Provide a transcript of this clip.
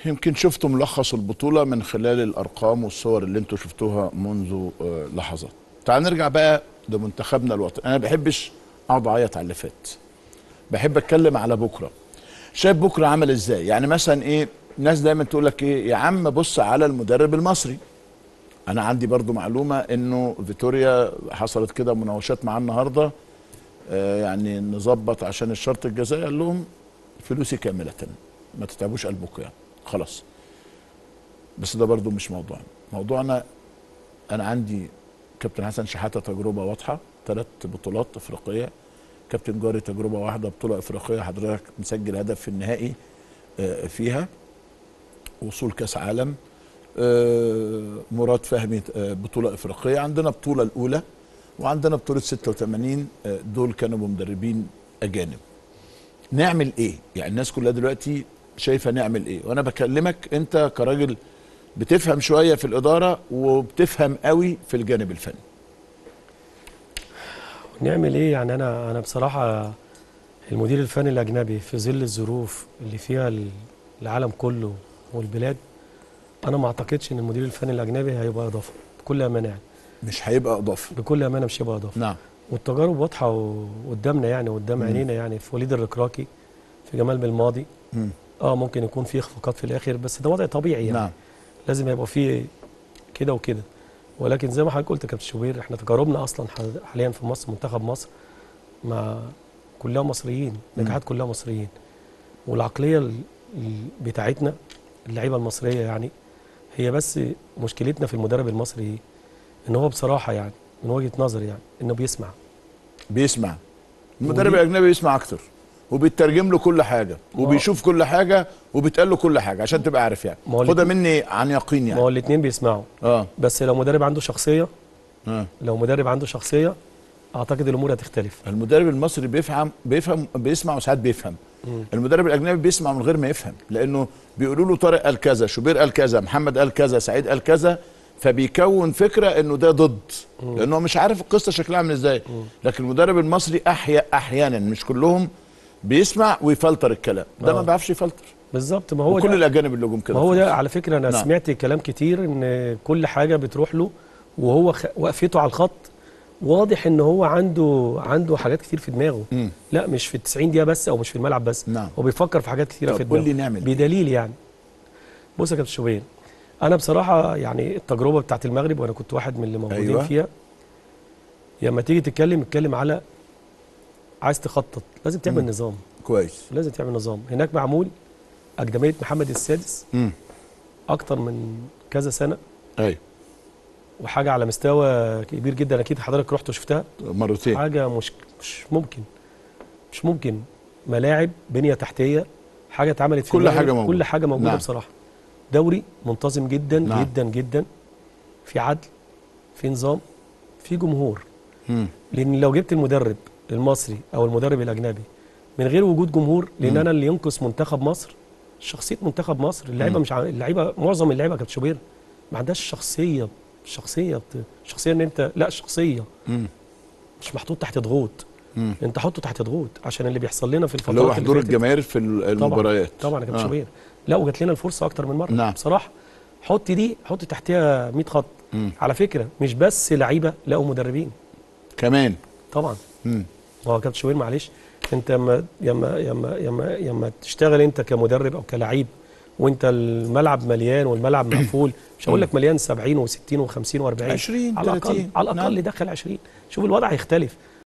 يمكن شفتوا ملخص البطولة من خلال الأرقام والصور اللي انتوا شفتوها منذ آه، لحظات تعال نرجع بقى لمنتخبنا الوطني أنا ما بحبش أقعد أعيط على اللي فات بحب أتكلم على بكرة شايف بكرة عمل إزاي يعني مثلا إيه ناس دايما تقول لك إيه يا عم بص على المدرب المصري أنا عندي برضو معلومة إنه فيتوريا حصلت كده مناوشات معاه النهاردة آه، يعني نظبط عشان الشرط الجزائي قال لهم فلوسي كاملة ما تتعبوش قلبكم يعني خلاص بس ده برضو مش موضوعنا موضوعنا انا عندي كابتن حسن شحاته تجربه واضحه ثلاث بطولات افريقيه كابتن جاري تجربه واحده بطوله افريقيه حضرتك مسجل هدف في النهائي آه، فيها وصول كاس عالم آه، مراد فهمي آه، بطوله افريقيه عندنا بطوله الاولى وعندنا بطوله 86 آه، دول كانوا بمدربين اجانب نعمل ايه يعني الناس كلها دلوقتي شايفه نعمل ايه وانا بكلمك انت كراجل بتفهم شويه في الاداره وبتفهم قوي في الجانب الفني نعمل ايه يعني انا انا بصراحه المدير الفني الاجنبي في ظل الظروف اللي فيها ال- العالم كله والبلاد انا ما اعتقدش ان المدير الفني الاجنبي هيبقى اضافه بكل امانه يعني مش هيبقى اضافه بكل امانه مش هيبقى اضافه نعم والتجارب واضحه و- قدامنا يعني قدام مم. عينينا يعني في وليد الركراكي في جمال بالماضي مم. اه ممكن يكون في اخفاقات في الاخر بس ده وضع طبيعي يعني نعم لازم يبقى فيه كده وكده ولكن زي ما حضرتك قلت يا كابتن شوبير احنا تجاربنا اصلا ح- حاليا في مصر منتخب مصر مع كلها مصريين نجاحات كلها مصريين والعقليه ال- ال- بتاعتنا اللعيبه المصريه يعني هي بس مشكلتنا في المدرب المصري ايه؟ ان هو بصراحه يعني من وجهه نظري يعني انه بيسمع بيسمع المدرب ودي- الاجنبي بيسمع اكتر وبيترجم له كل حاجه وبيشوف كل حاجه وبيتقال له كل حاجه عشان تبقى عارف يعني ما هو خدها الاتنين- مني عن يقين ما يعني هو الاثنين بيسمعوا اه بس لو مدرب عنده شخصيه اه لو مدرب عنده شخصيه اعتقد الامور هتختلف المدرب المصري بيفهم بيفهم بيسمع وساعات بيفهم المدرب الاجنبي بيسمع من غير ما يفهم لانه بيقولوا له طارق قال كذا شوبير قال كذا محمد قال كذا سعيد قال كذا فبيكون فكره انه ده ضد لانه هو مش عارف القصه شكلها عامل ازاي لكن المدرب المصري احيا احيانا مش كلهم بيسمع ويفلتر الكلام ده آه. ما بيعرفش يفلتر بالظبط ما هو وكل ده الاجانب اللي جم كده ما هو في ده مصر. على فكره انا نعم. سمعت كلام كتير ان كل حاجه بتروح له وهو خ... وقفته على الخط واضح ان هو عنده عنده حاجات كتير في دماغه مم. لا مش في ال 90 دقيقه بس او مش في الملعب بس نعم. هو بيفكر في حاجات كتيره طب في قول دماغه لي نعمل إيه؟ بدليل يعني بص يا كابتن شوبير انا بصراحه يعني التجربه بتاعت المغرب وانا كنت واحد من اللي موجودين أيوة. أيوة. فيها لما تيجي تتكلم اتكلم على عايز تخطط لازم تعمل مم. نظام كويس لازم تعمل نظام هناك معمول اكاديميه محمد السادس امم اكتر من كذا سنه ايوه وحاجه على مستوى كبير جدا اكيد حضرتك رحت وشفتها مرتين حاجه مش مش ممكن مش ممكن ملاعب بنيه تحتيه حاجه اتعملت في كل المغرب، حاجة موجودة. كل حاجه موجوده نعم. نعم. بصراحه دوري منتظم جدا نعم. نعم. جدا جدا في عدل في نظام في جمهور امم لان لو جبت المدرب المصري او المدرب الاجنبي من غير وجود جمهور لان مم. انا اللي ينقص منتخب مصر شخصيه منتخب مصر اللعيبه مم. مش ع... اللعيبه معظم اللعيبه كابتن شوبير ما عندهاش شخصيه شخصيه بت- شخصيه ان انت لا شخصيه امم مش محطوط تحت ضغوط امم انت حطه تحت ضغوط عشان اللي بيحصل لنا في الفترات اللي هو حضور فاتت- الجماهير في المباريات طبعا يا كابتن آه. شوبير لا وجات لنا الفرصه اكتر من مره نعم. بصراحه حط دي حط تحتها 100 خط مم. على فكره مش بس لعيبه لا ومدربين كمان طبعا امم ما هو كابتن شوبير معلش انت يما يما يما يما يما تشتغل انت كمدرب او كلعيب وانت الملعب مليان والملعب مقفول مش هقول لك مليان 70 و60 و50 و40 20 على الاقل 30 على الاقل نعم. دخل 20 شوف الوضع هيختلف